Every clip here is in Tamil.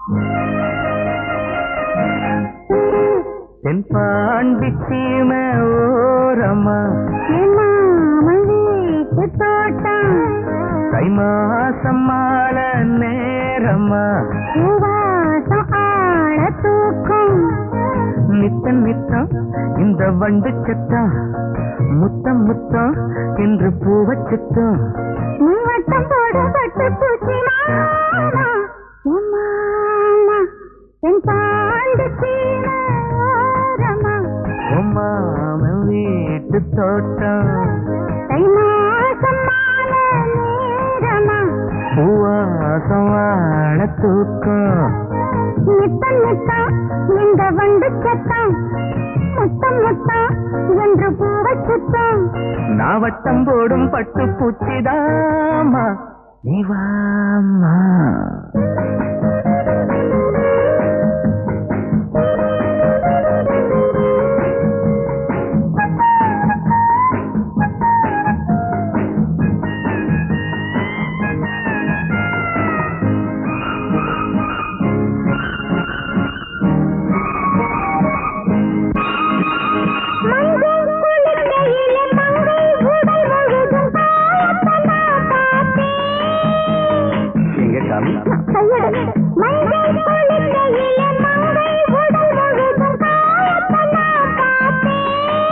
தென்பாண்டி சீமை ஓரமா என்னாமல் வீட்டு தோட்டம் தை மாசம் மாலை நேரமா சுவாசம் ஆழ தூக்கும் நித்தம் நித்தம் இந்த வண்டு சத்தம் முத்தம் முத்தம் என்று பூவச் சுத்தம் நீ வட்டம் போடும் பட்டு பூச்சி மாமா என் மாமா என் பாண்டு ஓரமா உமாம வீட்டு தோட்டம் தை மாசம் மாலை நேரமா பூவாசம் வாழ தூக்கம் நித்தம் நித்தம் இந்த வண்டு சத்தம் முத்தம் முத்தம் என்று பூவை சுத்தம் நாவட்டம் போடும் பட்டு பூச்சிதாமா நீ வாமா மஞ்சள் குளிக்கையில மங்கை உடல் முழுதும் காயத்தை நான் பார்த்தேன். எங்க காமி கையெடு. மஞ்சள் குளிக்கையில மங்கை உடல் முழுதும் காயத்தை நான் பார்த்தேன்.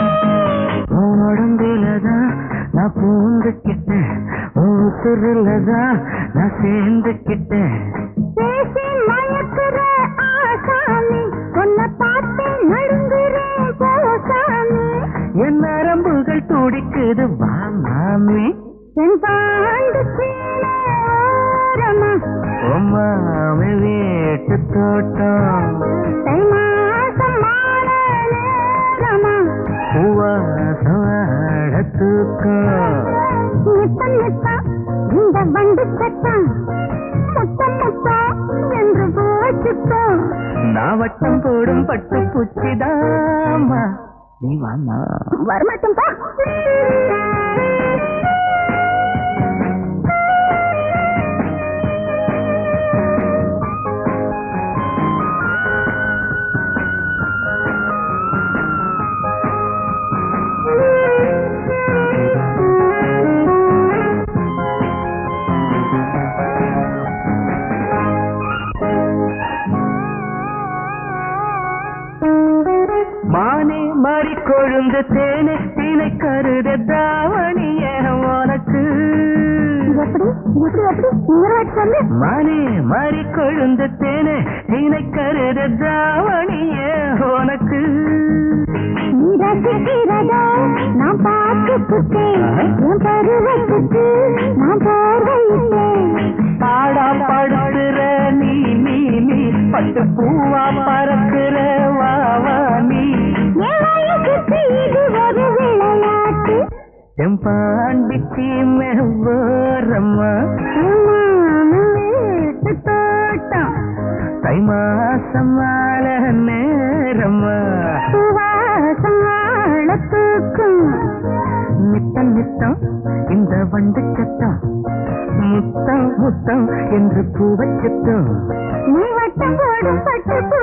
உடம்புலதான் நான் பூந்துக்கிட்டேன் உசுருலதான் நான் சேர்ந்துக்கிட்டேன் பேசி மயக்குற ஆசாமி, உன்னை பார்த்து நடுங்குறேன் போசாமி. என் நரம்புகள் துடிக்குது வா மாமி என் பாண்டு சீலை ஓரமா, உமாமி வீட்டு தோட்டம் தை மாசம் மாலை நேரமா, பூவாசம் வாழ தூக்கம் நித்தம் நித்தம் இந்த வண்டு சத்தம் முத்தம் முத்தம் என்று போச்சுத்தம் நான் வட்டம் போடும் பட்டு பூச்சிதாமா நீ வாமா வரமாட்டோம் பா மானே மாறி கொழுந்து தேனே தீனை கருத தாவணிய உனக்கு எப்படி எப்படி எப்படி இன்னொரு வாட்டி சொல்லு மானே மாறி கொழுந்து தேனே தீனை கருத தாவணிய உனக்கு நீ ரசிக்கிறதோ நான் பார்த்துட்டேன் என் பருவத்துக்கு நான் பார்வையிட்டேன் பாடா படுத்துற நீ நீ நீ பட்டு பூவா பறக்குற வா வா நீ என் வயசுக்கு இது ஒரு விளையாட்டு செம்பாண்டி சீமை ஓரம்மா மாமன் வீட்டு தோட்டம் தை மாசம் மாலை நேரம்மா சுவாசம் ஆழ தூக்கும் நித்தம் நித்தம் இந்த வண்டு சத்தம் முத்தம் முத்தம் என்று பூவச் சத்தம் நீ வட்டம் போடும் பட்டு